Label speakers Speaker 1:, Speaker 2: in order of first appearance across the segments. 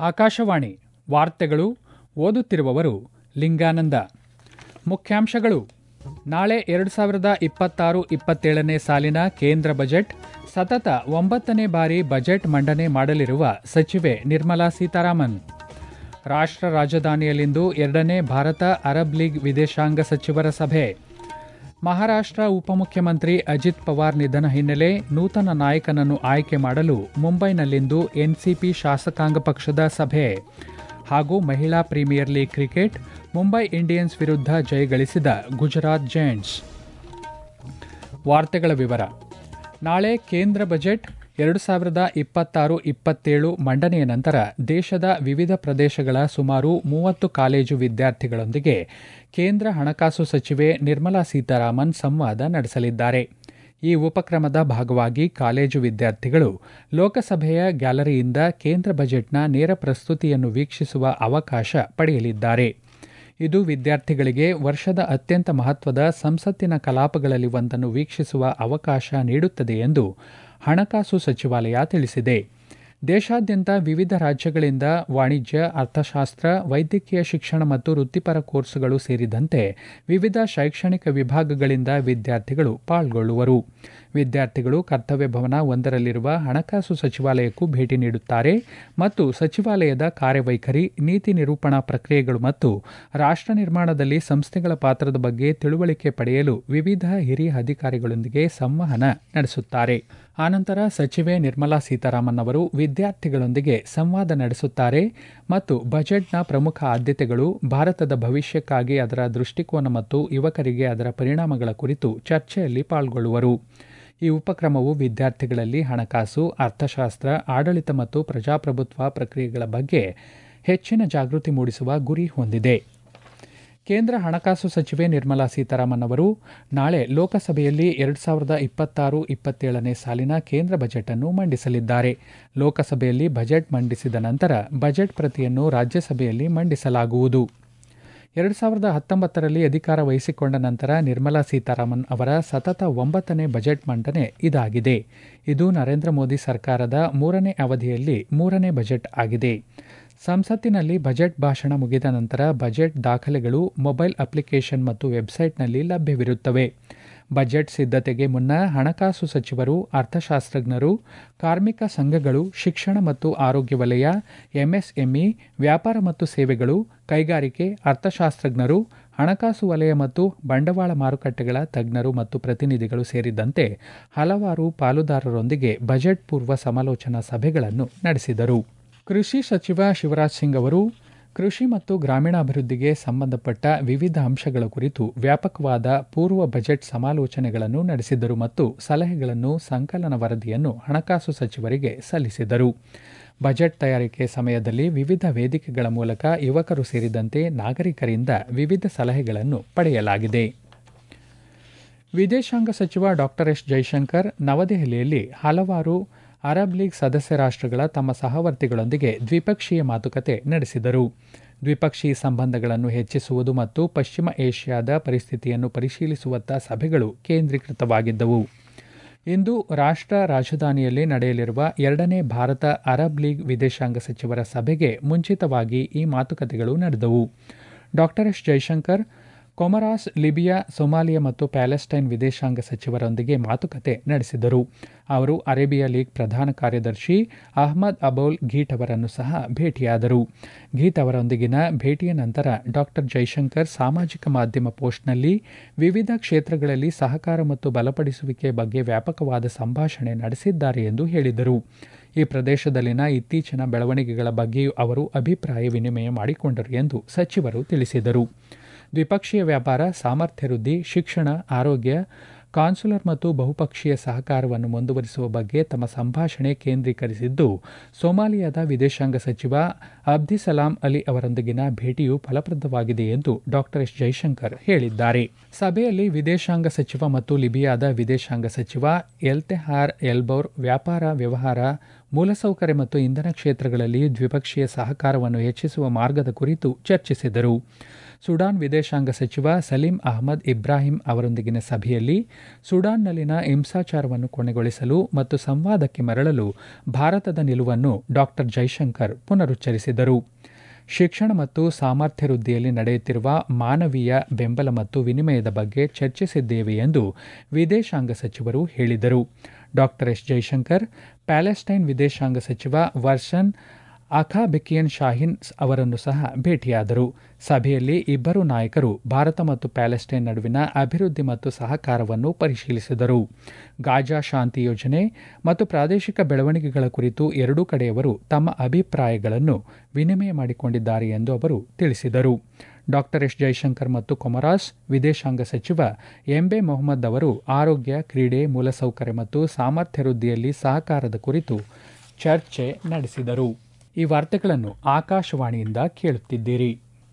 Speaker 1: ಆಕಾಶವಾಣಿ ವಾರ್ತೆಗಳು ಓದುತ್ತಿರುವವರು ಲಿಂಗಾನಂದ ಮುಖ್ಯಾಂಶಗಳು ನಾಳೆ ಎರಡು ಸಾವಿರದ ಇಪ್ಪತ್ತಾರು ಇಪ್ಪತ್ತೇಳನೇ ಸಾಲಿನ ಕೇಂದ್ರ ಬಜೆಟ್ ಸತತ ಒಂಬತ್ತನೇ ಬಾರಿ ಬಜೆಟ್ ಮಂಡನೆ ಮಾಡಲಿರುವ ಸಚಿವೆ ನಿರ್ಮಲಾ ಸೀತಾರಾಮನ್ ರಾಷ್ಟ್ರ ರಾಜಧಾನಿಯಲ್ಲಿಂದು ಎರಡನೇ ಭಾರತ ಅರಬ್ ಲೀಗ್ ವಿದೇಶಾಂಗ ಸಚಿವರ ಸಭೆ ಮಹಾರಾಷ್ಟ್ರ ಉಪಮುಖ್ಯಮಂತ್ರಿ ಅಜಿತ್ ಪವಾರ್ ನಿಧನ ಹಿನ್ನೆಲೆ ನೂತನ ನಾಯಕನನ್ನು ಆಯ್ಕೆ ಮಾಡಲು ಮುಂಬೈನಲ್ಲಿಂದು ಎನ್ಸಿಪಿ ಶಾಸಕಾಂಗ ಪಕ್ಷದ ಸಭೆ ಹಾಗೂ ಮಹಿಳಾ premier league cricket Mumbai Indians ವಿರುದ್ಧ ಜಯಗಳಿಸಿದ ಗುಜರಾತ್ ಜೈಂಟ್ಸ್ ವಾರ್ತೆಗಳ ವಿವರ ನಾಳೆ ಕೇಂದ್ರ ಬಜೆಟ್ ಎರಡು ಸಾವಿರದ ಇಪ್ಪತ್ತಾರು ಇಪ್ಪತ್ತೇಳು ಮಂಡನೆಯ ನಂತರ ದೇಶದ ವಿವಿಧ ಪ್ರದೇಶಗಳ ಸುಮಾರು ಮೂವತ್ತು ಕಾಲೇಜು ವಿದ್ಯಾರ್ಥಿಗಳೊಂದಿಗೆ ಕೇಂದ್ರ ಹಣಕಾಸು ಸಚಿವೆ ನಿರ್ಮಲಾ ಸೀತಾರಾಮನ್ ಸಂವಾದ ನಡೆಸಲಿದ್ದಾರೆ ಈ ಉಪಕ್ರಮದ ಭಾಗವಾಗಿ ಕಾಲೇಜು ವಿದ್ಯಾರ್ಥಿಗಳು ಲೋಕಸಭೆಯ ಗ್ಯಾಲರಿಯಿಂದ ಕೇಂದ್ರ ಬಜೆಟ್ನ ನೇರ ಪ್ರಸ್ತುತಿಯನ್ನು ವೀಕ್ಷಿಸುವ ಅವಕಾಶ ಪಡೆಯಲಿದ್ದಾರೆ ಇದು ವಿದ್ಯಾರ್ಥಿಗಳಿಗೆ ವರ್ಷದ ಅತ್ಯಂತ ಮಹತ್ವದ ಸಂಸತ್ತಿನ ಕಲಾಪಗಳಲ್ಲಿ ಒಂದನ್ನು ವೀಕ್ಷಿಸುವ ಅವಕಾಶ ನೀಡುತ್ತದೆ ಎಂದು ಹಣಕಾಸು ಸಚಿವಾಲಯ ತಿಳಿಸಿದೆ ದೇಶಾದ್ಯಂತ ವಿವಿಧ ರಾಜ್ಯಗಳಿಂದ ವಾಣಿಜ್ಯ ಅರ್ಥಶಾಸ್ತ್ರ ವೈದ್ಯಕೀಯ ಶಿಕ್ಷಣ ಮತ್ತು ವೃತ್ತಿಪರ ಕೋರ್ಸುಗಳು ಸೇರಿದಂತೆ ವಿವಿಧ ಶೈಕ್ಷಣಿಕ ವಿಭಾಗಗಳಿಂದ ವಿದ್ಯಾರ್ಥಿಗಳು ಪಾಲ್ಗೊಳ್ಳುವರು ವಿದ್ಯಾರ್ಥಿಗಳು ಕರ್ತವ್ಯ ಭವನ ಒಂದರಲ್ಲಿರುವ ಹಣಕಾಸು ಸಚಿವಾಲಯಕ್ಕೂ ಭೇಟಿ ನೀಡುತ್ತಾರೆ ಮತ್ತು ಸಚಿವಾಲಯದ ಕಾರ್ಯವೈಖರಿ ನೀತಿ ನಿರೂಪಣಾ ಪ್ರಕ್ರಿಯೆಗಳು ಮತ್ತು ರಾಷ್ಟ್ರ ನಿರ್ಮಾಣದಲ್ಲಿ ಸಂಸ್ಥೆಗಳ ಪಾತ್ರದ ಬಗ್ಗೆ ತಿಳುವಳಿಕೆ ಪಡೆಯಲು ವಿವಿಧ ಹಿರಿಯ ಅಧಿಕಾರಿಗಳೊಂದಿಗೆ ಸಂವಹನ ನಡೆಸುತ್ತಾರೆ ಆನಂತರ ಸಚಿವೆ ನಿರ್ಮಲಾ ಸೀತಾರಾಮನ್ ಅವರು ವಿದ್ಯಾರ್ಥಿಗಳೊಂದಿಗೆ ಸಂವಾದ ನಡೆಸುತ್ತಾರೆ ಮತ್ತು ಬಜೆಟ್ನ ಪ್ರಮುಖ ಆದ್ಯತೆಗಳು ಭಾರತದ ಭವಿಷ್ಯಕ್ಕಾಗಿ ಅದರ ದೃಷ್ಟಿಕೋನ ಮತ್ತು ಯುವಕರಿಗೆ ಅದರ ಪರಿಣಾಮಗಳ ಕುರಿತು ಚರ್ಚೆಯಲ್ಲಿ ಪಾಲ್ಗೊಳ್ಳುವರು ಈ ಉಪಕ್ರಮವು ವಿದ್ಯಾರ್ಥಿಗಳಲ್ಲಿ ಹಣಕಾಸು ಅರ್ಥಶಾಸ್ತ್ರ ಆಡಳಿತ ಮತ್ತು ಪ್ರಜಾಪ್ರಭುತ್ವ ಪ್ರಕ್ರಿಯೆಗಳ ಬಗ್ಗೆ ಹೆಚ್ಚಿನ ಜಾಗೃತಿ ಮೂಡಿಸುವ ಗುರಿ ಹೊಂದಿದೆ ಕೇಂದ್ರ ಹಣಕಾಸು ಸಚಿವೆ ನಿರ್ಮಲಾ ಸೀತಾರಾಮನ್ ಅವರು ನಾಳೆ ಲೋಕಸಭೆಯಲ್ಲಿ ಎರಡು ಸಾವಿರದ ಇಪ್ಪತ್ತಾರು ಇಪ್ಪತ್ತೇಳನೇ ಸಾಲಿನ ಕೇಂದ್ರ ಬಜೆಟ್ ಅನ್ನು ಮಂಡಿಸಲಿದ್ದಾರೆ ಲೋಕಸಭೆಯಲ್ಲಿ ಬಜೆಟ್ ಮಂಡಿಸಿದ ನಂತರ ಬಜೆಟ್ ಪ್ರತಿಯನ್ನು ರಾಜ್ಯಸಭೆಯಲ್ಲಿ ಮಂಡಿಸಲಾಗುವುದು ಎರಡು ಸಾವಿರದ ಹತ್ತೊಂಬತ್ತರಲ್ಲಿ ಅಧಿಕಾರ ವಹಿಸಿಕೊಂಡ ನಂತರ ನಿರ್ಮಲಾ ಸೀತಾರಾಮನ್ ಅವರ ಸತತ ಒಂಬತ್ತನೇ ಬಜೆಟ್ ಮಂಡನೆ ಇದಾಗಿದೆ ಇದು ನರೇಂದ್ರ ಮೋದಿ ಸರ್ಕಾರದ ಮೂರನೇ ಅವಧಿಯಲ್ಲಿ ಮೂರನೇ ಬಜೆಟ್ ಆಗಿದೆ ಸಂಸತ್ತಿನಲ್ಲಿ ಬಜೆಟ್ ಭಾಷಣ ಮುಗಿದ ನಂತರ ಬಜೆಟ್ ದಾಖಲೆಗಳು ಮೊಬೈಲ್ ಅಪ್ಲಿಕೇಶನ್ ಮತ್ತು ವೆಬ್ಸೈಟ್ನಲ್ಲಿ ಲಭ್ಯವಿರುತ್ತವೆ ಬಜೆಟ್ ಸಿದ್ಧತೆಗೆ ಮುನ್ನ ಹಣಕಾಸು ಸಚಿವರು ಅರ್ಥಶಾಸ್ತ್ರಜ್ಞರು ಕಾರ್ಮಿಕ ಸಂಘಗಳು ಶಿಕ್ಷಣ ಮತ್ತು ಆರೋಗ್ಯ ವಲಯ ಎಂಎಸ್ಎಂಇ ವ್ಯಾಪಾರ ಮತ್ತು ಸೇವೆಗಳು ಕೈಗಾರಿಕೆ ಅರ್ಥಶಾಸ್ತ್ರಜ್ಞರು ಹಣಕಾಸು ವಲಯ ಮತ್ತು ಬಂಡವಾಳ ಮಾರುಕಟ್ಟೆಗಳ ತಜ್ಞರು ಮತ್ತು ಪ್ರತಿನಿಧಿಗಳು ಸೇರಿದಂತೆ ಹಲವಾರು ಪಾಲುದಾರರೊಂದಿಗೆ ಬಜೆಟ್ ಪೂರ್ವ ಸಮಾಲೋಚನಾ ಸಭೆಗಳನ್ನು ನಡೆಸಿದರು ಕೃಷಿ ಸಚಿವ ಶಿವರಾಜ್ ಸಿಂಗ್ ಅವರು ಕೃಷಿ ಮತ್ತು ಗ್ರಾಮೀಣಾಭಿವೃದ್ಧಿಗೆ ಸಂಬಂಧಪಟ್ಟ ವಿವಿಧ ಅಂಶಗಳ ಕುರಿತು ವ್ಯಾಪಕವಾದ ಪೂರ್ವ ಬಜೆಟ್ ಸಮಾಲೋಚನೆಗಳನ್ನು ನಡೆಸಿದರು ಮತ್ತು ಸಲಹೆಗಳನ್ನು ಸಂಕಲನ ವರದಿಯನ್ನು ಹಣಕಾಸು ಸಚಿವರಿಗೆ ಸಲ್ಲಿಸಿದರು ಬಜೆಟ್ ತಯಾರಿಕೆ ಸಮಯದಲ್ಲಿ ವಿವಿಧ ವೇದಿಕೆಗಳ ಮೂಲಕ ಯುವಕರು ಸೇರಿದಂತೆ ನಾಗರಿಕರಿಂದ ವಿವಿಧ ಸಲಹೆಗಳನ್ನು ಪಡೆಯಲಾಗಿದೆ ವಿದೇಶಾಂಗ ಸಚಿವ ಡಾ ಎಸ್ ಜೈಶಂಕರ್ ನವದೆಹಲಿಯಲ್ಲಿ ಹಲವಾರು ಅರಬ್ ಲೀಗ್ ಸದಸ್ಯ ರಾಷ್ಟ್ರಗಳ ತಮ್ಮ ಸಹವರ್ತಿಗಳೊಂದಿಗೆ ದ್ವಿಪಕ್ಷೀಯ ಮಾತುಕತೆ ನಡೆಸಿದರು ದ್ವಿಪಕ್ಷೀಯ ಸಂಬಂಧಗಳನ್ನು ಹೆಚ್ಚಿಸುವುದು ಮತ್ತು ಪಶ್ಚಿಮ ಏಷ್ಯಾದ ಪರಿಸ್ಥಿತಿಯನ್ನು ಪರಿಶೀಲಿಸುವತ್ತ ಸಭೆಗಳು ಕೇಂದ್ರೀಕೃತವಾಗಿದ್ದವು ಇಂದು ರಾಷ್ಟ್ರ ರಾಜಧಾನಿಯಲ್ಲಿ ನಡೆಯಲಿರುವ ಎರಡನೇ ಭಾರತ ಅರಬ್ ಲೀಗ್ ವಿದೇಶಾಂಗ ಸಚಿವರ ಸಭೆಗೆ ಮುಂಚಿತವಾಗಿ ಈ ಮಾತುಕತೆಗಳು ನಡೆದವು ಡಾ S Jaishankar Comoros Libya Somalia ಮತ್ತು ಪ್ಯಾಲೆಸ್ಟೈನ್ ವಿದೇಶಾಂಗ ಸಚಿವರೊಂದಿಗೆ ಮಾತುಕತೆ ನಡೆಸಿದರು ಅವರು ಅರೇಬಿಯಾ ಲೀಗ್ ಪ್ರಧಾನ ಕಾರ್ಯದರ್ಶಿ ಅಹ್ಮದ್ ಅಬೌಲ್ ಘೀಟ್ ಅವರನ್ನು ಸಹ ಭೇಟಿಯಾದರು ಘೀಟ್ ಅವರೊಂದಿಗಿನ ಭೇಟಿಯ ನಂತರ ಡಾ ಜೈಶಂಕರ್ ಸಾಮಾಜಿಕ ಮಾಧ್ಯಮ ಪೋಸ್ಟ್ನಲ್ಲಿ ವಿವಿಧ ಕ್ಷೇತ್ರಗಳಲ್ಲಿ ಸಹಕಾರ ಮತ್ತು ಬಲಪಡಿಸುವಿಕೆ ಬಗ್ಗೆ ವ್ಯಾಪಕವಾದ ಸಂಭಾಷಣೆ ನಡೆಸಿದ್ದಾರೆ ಎಂದು ಹೇಳಿದರು ಈ ಪ್ರದೇಶದಲ್ಲಿನ ಇತ್ತೀಚಿನ ಬೆಳವಣಿಗೆಗಳ ಬಗ್ಗೆಯೂ ಅವರು ಅಭಿಪ್ರಾಯ ವಿನಿಮಯ ಮಾಡಿಕೊಂಡರು ಎಂದು ಸಚಿವರು ತಿಳಿಸಿದರು ದ್ವಿಪಕ್ಷೀಯ ವ್ಯಾಪಾರ ಸಾಮರ್ಥ್ಯ ವೃದ್ಧಿ ಶಿಕ್ಷಣ ಆರೋಗ್ಯ ಕಾನ್ಸುಲರ್ ಮತ್ತು ಬಹುಪಕ್ಷೀಯ ಸಹಕಾರವನ್ನು ಮುಂದುವರಿಸುವ ಬಗ್ಗೆ ತಮ್ಮ ಸಂಭಾಷಣೆ ಕೇಂದ್ರೀಕರಿಸಿದ್ದು ಸೊಮಾಲಿಯಾದ ವಿದೇಶಾಂಗ ಸಚಿವ ಅಬ್ದಿಸಲಾಂ ಅಲಿ ಅವರೊಂದಿಗಿನ ಭೇಟಿಯು ಫಲಪ್ರದವಾಗಿದೆ ಎಂದು ಡಾ ಎಸ್ ಜೈಶಂಕರ್ ಹೇಳಿದ್ದಾರೆ ಸಭೆಯಲ್ಲಿ ವಿದೇಶಾಂಗ ಸಚಿವ ಮತ್ತು ಲಿಬಿಯಾದ ವಿದೇಶಾಂಗ ಸಚಿವ ಎಲ್ತೆಹಾರ್ ಎಲ್ಬೌರ್ ವ್ಯಾಪಾರ ವ್ಯವಹಾರ ಮೂಲಸೌಕರ್ಯ ಮತ್ತು ಇಂಧನ ಕ್ಷೇತ್ರಗಳಲ್ಲಿ ದ್ವಿಪಕ್ಷೀಯ ಸಹಕಾರವನ್ನು ಹೆಚ್ಚಿಸುವ ಮಾರ್ಗದ ಕುರಿತು ಚರ್ಚಿಸಿದರು ಸುಡಾನ್ ವಿದೇಶಾಂಗ ಸಚಿವ ಸಲೀಂ ಅಹಮದ್ ಇಬ್ರಾಹಿಂ ಅವರೊಂದಿಗಿನ ಸಭೆಯಲ್ಲಿ ಸುಡಾನ್ನಲ್ಲಿನ ಹಿಂಸಾಚಾರವನ್ನು ಕೊನೆಗೊಳಿಸಲು ಮತ್ತು ಸಂವಾದಕ್ಕೆ ಮರಳಲು ಭಾರತದ ನಿಲುವನ್ನು ಡಾ ಜೈಶಂಕರ್ ಪುನರುಚ್ಚರಿಸಿದರು ಶಿಕ್ಷಣ ಮತ್ತು ಸಾಮರ್ಥ್ಯ ವೃದ್ಧಿಯಲ್ಲಿ ನಡೆಯುತ್ತಿರುವ ಮಾನವೀಯ ಬೆಂಬಲ ಮತ್ತು ವಿನಿಮಯದ ಬಗ್ಗೆ ಚರ್ಚಿಸಿದ್ದೇವೆ ಎಂದು ವಿದೇಶಾಂಗ ಸಚಿವರು ಹೇಳಿದರು ಡಾ ಎಸ್ ಜೈಶಂಕರ್ ಪ್ಯಾಲೆಸ್ಟೈನ್ ವಿದೇಶಾಂಗ ಸಚಿವ ವರ್ಷನ್ ಅಖಾಬೆಕಿಯನ್ ಶಾಹೀನ್ ಅವರನ್ನು ಸಹ ಭೇಟಿಯಾದರು ಸಭೆಯಲ್ಲಿ ಇಬ್ಬರು ನಾಯಕರು ಭಾರತ ಮತ್ತು ಪ್ಯಾಲೆಸ್ಟೈನ್ ನಡುವಿನ ಅಭಿವೃದ್ಧಿ ಮತ್ತು ಸಹಕಾರವನ್ನು ಪರಿಶೀಲಿಸಿದರು ಗಾಜಾ ಶಾಂತಿ ಯೋಜನೆ ಮತ್ತು ಪ್ರಾದೇಶಿಕ ಬೆಳವಣಿಗೆಗಳ ಕುರಿತು ಎರಡೂ ಕಡೆಯವರು ತಮ್ಮ ಅಭಿಪ್ರಾಯಗಳನ್ನು ವಿನಿಮಯ ಮಾಡಿಕೊಂಡಿದ್ದಾರೆ ಎಂದು ಅವರು ತಿಳಿಸಿದರು ಡಾ ಎಸ್ ಜೈಶಂಕರ್ ಮತ್ತು ಕೊಮರಾಸ್ ವಿದೇಶಾಂಗ ಸಚಿವ ಎಂಬೆ ಮೊಹಮ್ಮದ್ ಅವರು ಆರೋಗ್ಯ ಕ್ರೀಡೆ ಮೂಲಸೌಕರ್ಯ ಮತ್ತು ಸಾಮರ್ಥ್ಯ ವೃದ್ಧಿಯಲ್ಲಿ ಸಹಕಾರದ ಕುರಿತು ಚರ್ಚೆ ನಡೆಸಿದರು ಈ ವಾರ್ತೆಗಳನ್ನು ಆಕಾಶವಾಣಿಯಿಂದ ಕೇಳುತ್ತಿದ್ದೀರಿ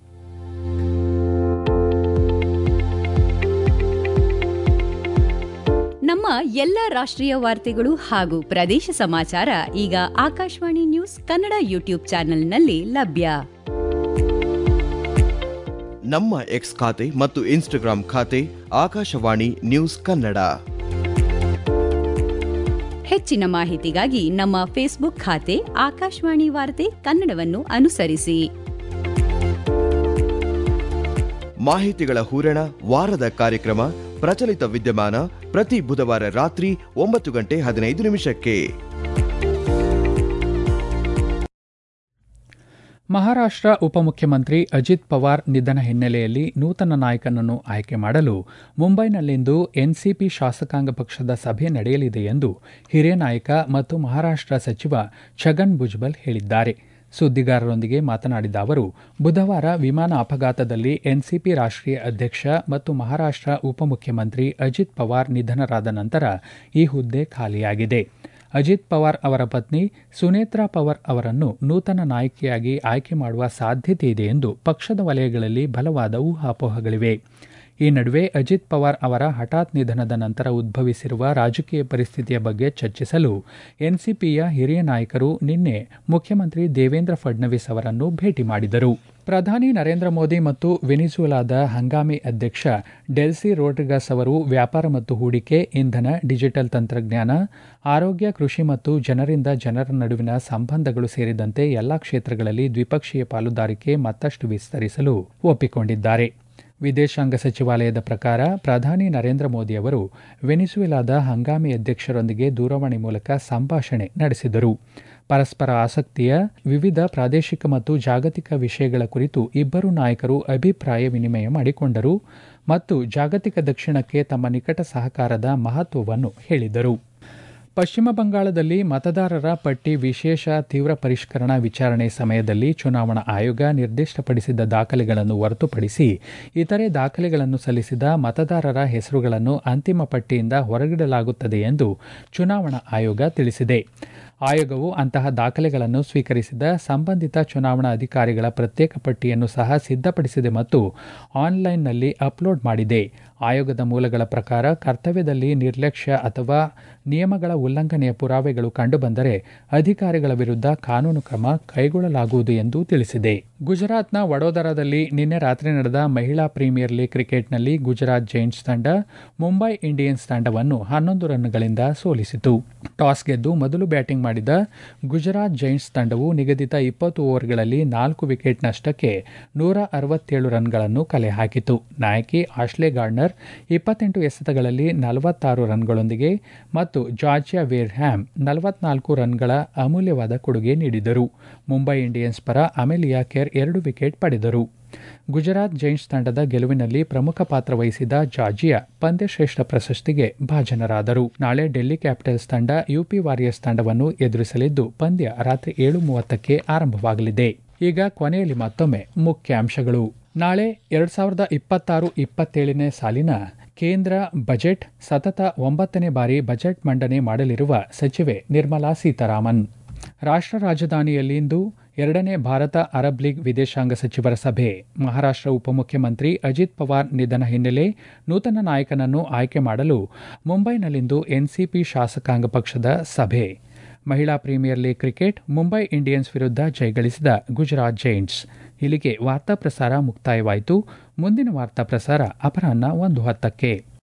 Speaker 2: ನಮ್ಮ ಎಲ್ಲ ರಾಷ್ಟ್ರೀಯ ವಾರ್ತೆಗಳು ಹಾಗೂ ಪ್ರದೇಶ ಸಮಾಚಾರ ಈಗ ಆಕಾಶವಾಣಿ ನ್ಯೂಸ್ ಕನ್ನಡ ಯೂಟ್ಯೂಬ್ ಚಾನೆಲ್ನಲ್ಲಿ ಲಭ್ಯ
Speaker 3: ನಮ್ಮ ಎಕ್ಸ್ ಖಾತೆ ಮತ್ತು ಇನ್ಸ್ಟಾಗ್ರಾಂ ಖಾತೆ ಆಕಾಶವಾಣಿ ನ್ಯೂಸ್ ಕನ್ನಡ
Speaker 2: ಹೆಚ್ಚಿನ ಮಾಹಿತಿಗಾಗಿ ನಮ್ಮ ಫೇಸ್ಬುಕ್ ಖಾತೆ ಆಕಾಶವಾಣಿ ವಾರ್ತೆ ಕನ್ನಡವನ್ನು ಅನುಸರಿಸಿ
Speaker 3: ಮಾಹಿತಿಗಳ ಹೂರಣ ವಾರದ ಕಾರ್ಯಕ್ರಮ ಪ್ರಚಲಿತ ವಿದ್ಯಮಾನ ಪ್ರತಿ ಬುಧವಾರ ರಾತ್ರಿ ಒಂಬತ್ತು ಗಂಟೆ ಹದಿನೈದು ನಿಮಿಷಕ್ಕೆ
Speaker 1: ಮಹಾರಾಷ್ಟ್ರ ಉಪಮುಖ್ಯಮಂತ್ರಿ ಅಜಿತ್ ಪವಾರ್ ನಿಧನ ಹಿನ್ನೆಲೆಯಲ್ಲಿ ನೂತನ ನಾಯಕನನ್ನು ಆಯ್ಕೆ ಮಾಡಲು ಮುಂಬೈನಲ್ಲಿಂದು ಎನ್ಸಿಪಿ ಶಾಸಕಾಂಗ ಪಕ್ಷದ ಸಭೆ ನಡೆಯಲಿದೆ ಎಂದು ಹಿರಿಯ ನಾಯಕ ಮತ್ತು ಮಹಾರಾಷ್ಟ್ರ ಸಚಿವ ಛಗನ್ ಭುಜ್ಬಲ್ ಹೇಳಿದ್ದಾರೆ ಸುದ್ದಿಗಾರರೊಂದಿಗೆ ಮಾತನಾಡಿದ ಅವರು ಬುಧವಾರ ವಿಮಾನ ಅಪಘಾತದಲ್ಲಿ ಎನ್ಸಿಪಿ ರಾಷ್ಟ್ರೀಯ ಅಧ್ಯಕ್ಷ ಮತ್ತು ಮಹಾರಾಷ್ಟ್ರ ಉಪಮುಖ್ಯಮಂತ್ರಿ ಅಜಿತ್ ಪವಾರ್ ನಿಧನರಾದ ನಂತರ ಈ ಹುದ್ದೆ ಖಾಲಿಯಾಗಿದೆ ಅಜಿತ್ ಪವಾರ್ ಅವರ ಪತ್ನಿ ಸುನೇತ್ರಾ ಪವಾರ್ ಅವರನ್ನು ನೂತನ ನಾಯಕಿಯಾಗಿ ಆಯ್ಕೆ ಮಾಡುವ ಸಾಧ್ಯತೆ ಇದೆ ಎಂದು ಪಕ್ಷದ ವಲಯಗಳಲ್ಲಿ ಬಲವಾದ ಊಹಾಪೋಹಗಳಿವೆ ಈ ನಡುವೆ ಅಜಿತ್ ಪವಾರ್ ಅವರ ಹಠಾತ್ ನಿಧನದ ನಂತರ ಉದ್ಭವಿಸಿರುವ ರಾಜಕೀಯ ಪರಿಸ್ಥಿತಿಯ ಬಗ್ಗೆ ಚರ್ಚಿಸಲು ಎನ್ಸಿಪಿಯ ಹಿರಿಯ ನಾಯಕರು ನಿನ್ನೆ ಮುಖ್ಯಮಂತ್ರಿ ದೇವೇಂದ್ರ ಫಡ್ನವೀಸ್ ಅವರನ್ನು ಭೇಟಿ ಮಾಡಿದರು ಪ್ರಧಾನಿ ನರೇಂದ್ರ ಮೋದಿ ಮತ್ತು ವೆನಿಜುಲಾದ ಹಂಗಾಮಿ ಅಧ್ಯಕ್ಷ ಡೆಲ್ಸಿ ರೋಡ್ರಿಗಸ್ ಅವರು ವ್ಯಾಪಾರ ಮತ್ತು ಹೂಡಿಕೆ ಇಂಧನ ಡಿಜಿಟಲ್ ತಂತ್ರಜ್ಞಾನ ಆರೋಗ್ಯ ಕೃಷಿ ಮತ್ತು ಜನರಿಂದ ಜನರ ನಡುವಿನ ಸಂಬಂಧಗಳು ಸೇರಿದಂತೆ ಎಲ್ಲಾ ಕ್ಷೇತ್ರಗಳಲ್ಲಿ ದ್ವಿಪಕ್ಷೀಯ ಪಾಲುದಾರಿಕೆ ಮತ್ತಷ್ಟು ವಿಸ್ತರಿಸಲು ಒಪ್ಪಿಕೊಂಡಿದ್ದಾರೆ ವಿದೇಶಾಂಗ ಸಚಿವಾಲಯದ ಪ್ರಕಾರ ಪ್ರಧಾನಿ ನರೇಂದ್ರ ಮೋದಿ ಅವರು ವೆನಿಜುವೆಲಾದ ಹಂಗಾಮಿ ಅಧ್ಯಕ್ಷರೊಂದಿಗೆ ದೂರವಾಣಿ ಮೂಲಕ ಸಂಭಾಷಣೆ ನಡೆಸಿದರು ಪರಸ್ಪರ ಆಸಕ್ತಿಯ ವಿವಿಧ ಪ್ರಾದೇಶಿಕ ಮತ್ತು ಜಾಗತಿಕ ವಿಷಯಗಳ ಕುರಿತು ಇಬ್ಬರು ನಾಯಕರು ಅಭಿಪ್ರಾಯ ವಿನಿಮಯ ಮಾಡಿಕೊಂಡರು ಮತ್ತು ಜಾಗತಿಕ ದಕ್ಷಿಣಕ್ಕೆ ತಮ್ಮ ನಿಕಟ ಸಹಕಾರದ ಮಹತ್ವವನ್ನು ಹೇಳಿದರು ಪಶ್ಚಿಮ ಬಂಗಾಳದಲ್ಲಿ ಮತದಾರರ ಪಟ್ಟಿ ವಿಶೇಷ ತೀವ್ರ ಪರಿಷ್ಕರಣಾ ವಿಚಾರಣೆ ಸಮಯದಲ್ಲಿ ಚುನಾವಣಾ ಆಯೋಗ ನಿರ್ದಿಷ್ಟಪಡಿಸಿದ ದಾಖಲೆಗಳನ್ನು ಹೊರತುಪಡಿಸಿ ಇತರೆ ದಾಖಲೆಗಳನ್ನು ಸಲ್ಲಿಸಿದ ಮತದಾರರ ಹೆಸರುಗಳನ್ನು ಅಂತಿಮ ಪಟ್ಟಿಯಿಂದ ಹೊರಗಿಡಲಾಗುತ್ತದೆ ಎಂದು ಚುನಾವಣಾ ಆಯೋಗ ತಿಳಿಸಿದೆ ಆಯೋಗವು ಅಂತಹ ದಾಖಲೆಗಳನ್ನು ಸ್ವೀಕರಿಸಿದ ಸಂಬಂಧಿತ ಚುನಾವಣಾ ಅಧಿಕಾರಿಗಳ ಪ್ರತ್ಯೇಕ ಪಟ್ಟಿಯನ್ನು ಸಹ ಸಿದ್ಧಪಡಿಸಿದೆ ಮತ್ತು ಆನ್ಲೈನ್ನಲ್ಲಿ ಅಪ್ಲೋಡ್ ಮಾಡಿದೆ ಆಯೋಗದ ಮೂಲಗಳ ಪ್ರಕಾರ ಕರ್ತವ್ಯದಲ್ಲಿ ನಿರ್ಲಕ್ಷ್ಯ ಅಥವಾ ನಿಯಮಗಳ ಉಲ್ಲಂಘನೆಯ ಪುರಾವೆಗಳು ಕಂಡುಬಂದರೆ ಅಧಿಕಾರಿಗಳ ವಿರುದ್ಧ ಕಾನೂನು ಕ್ರಮ ಕೈಗೊಳ್ಳಲಾಗುವುದು ಎಂದು ತಿಳಿಸಿದೆ ಗುಜರಾತ್ನ ವಡೋದರಾದಲ್ಲಿ ನಿನ್ನೆ ರಾತ್ರಿ ನಡೆದ ಮಹಿಳಾ ಪ್ರೀಮಿಯರ್ ಲೀಗ್ ಕ್ರಿಕೆಟ್ನಲ್ಲಿ ಗುಜರಾತ್ ಜೈಂಟ್ಸ್ ತಂಡ ಮುಂಬೈ ಇಂಡಿಯನ್ಸ್ ತಂಡವನ್ನು ಹನ್ನೊಂದು ರನ್ಗಳಿಂದ ಸೋಲಿಸಿತು ಟಾಸ್ ಗೆದ್ದು ಮೊದಲು ಬ್ಯಾಟಿಂಗ್ ಮಾಡಿದ ಗುಜರಾತ್ ಜೈಂಟ್ಸ್ ತಂಡವು ನಿಗದಿತ ಇಪ್ಪತ್ತು ಓವರ್ಗಳಲ್ಲಿ ನಾಲ್ಕು ವಿಕೆಟ್ ನಷ್ಟಕ್ಕೆ ನೂರ ಅರವತ್ತೇಳು ರನ್ಗಳನ್ನು ಕಲೆ ಹಾಕಿತು ನಾಯಕಿ ಆಶ್ಲೆ ಗಾರ್ಡ್ನರ್ ಇಪ್ಪತ್ತೆಂಟು ಎಸೆತಗಳಲ್ಲಿ ನಲವತ್ತಾರು ರನ್ಗಳೊಂದಿಗೆ ಮತ್ತು ಜಾರ್ಜಿಯಾ ವೇರ್ಹ್ಯಾಮ್ ನಲವತ್ನಾಲ್ಕು ರನ್ಗಳ ಅಮೂಲ್ಯವಾದ ಕೊಡುಗೆ ನೀಡಿದರು ಮುಂಬೈ ಇಂಡಿಯನ್ಸ್ ಪರ ಅಮೆಲಿಯಾ ಕೆರ್ ಎರಡು ವಿಕೆಟ್ ಪಡೆದರು ಗುಜರಾತ್ ಜೈಂಟ್ಸ್ ತಂಡದ ಗೆಲುವಿನಲ್ಲಿ ಪ್ರಮುಖ ಪಾತ್ರ ವಹಿಸಿದ ಜಾರ್ಜಿಯಾ ಪಂದ್ಯಶ್ರೇಷ್ಠ ಪ್ರಶಸ್ತಿಗೆ ಭಾಜನರಾದರು ನಾಳೆ ಡೆಲ್ಲಿ ಕ್ಯಾಪಿಟಲ್ಸ್ ತಂಡ ಯುಪಿ ವಾರಿಯರ್ಸ್ ತಂಡವನ್ನು ಎದುರಿಸಲಿದ್ದು ಪಂದ್ಯ ರಾತ್ರಿ ಏಳು ಮೂವತ್ತಕ್ಕೆ ಆರಂಭವಾಗಲಿದೆ ಈಗ ಕೊನೆಯಲ್ಲಿ ಮತ್ತೊಮ್ಮೆ ಮುಖ್ಯಾಂಶಗಳು ನಾಳೆ ಎರಡ್ ಸಾವಿರದ ಇಪ್ಪತ್ತಾರು ಇಪ್ಪತ್ತೇಳನೇ ಸಾಲಿನ ಕೇಂದ್ರ ಬಜೆಟ್ ಸತತ ಒಂಬತ್ತನೇ ಬಾರಿ ಬಜೆಟ್ ಮಂಡನೆ ಮಾಡಲಿರುವ ಸಚಿವೆ ನಿರ್ಮಲಾ ಸೀತಾರಾಮನ್ ರಾಷ್ಟ್ರ ರಾಜಧಾನಿಯಲ್ಲಿಂದು ಎರಡನೇ ಭಾರತ ಅರಬ್ ಲೀಗ್ ವಿದೇಶಾಂಗ ಸಚಿವರ ಸಭೆ ಮಹಾರಾಷ್ಟ್ರ ಉಪಮುಖ್ಯಮಂತ್ರಿ ಅಜಿತ್ ಪವಾರ್ ನಿಧನ ಹಿನ್ನೆಲೆ ನೂತನ ನಾಯಕನನ್ನು ಆಯ್ಕೆ ಮಾಡಲು ಮುಂಬೈನಲ್ಲಿಂದು ಎನ್ಸಿಪಿ ಶಾಸಕಾಂಗ ಪಕ್ಷದ ಸಭೆ ಮಹಿಳಾ premier league cricket Mumbai Indians ವಿರುದ್ಧ ಜಯಗಳಿಸಿದ ಗುಜರಾತ್ ಜೈಂಟ್ಸ್ ಇಲ್ಲಿಗೆ ವಾರ್ತಾ ಪ್ರಸಾರ ಮುಕ್ತಾಯವಾಯಿತು ಮುಂದಿನ ವಾರ್ತಾ ಪ್ರಸಾರ ಅಪರಾಹ್ನ ಒಂದು ಹತ್ತಕ್ಕೆ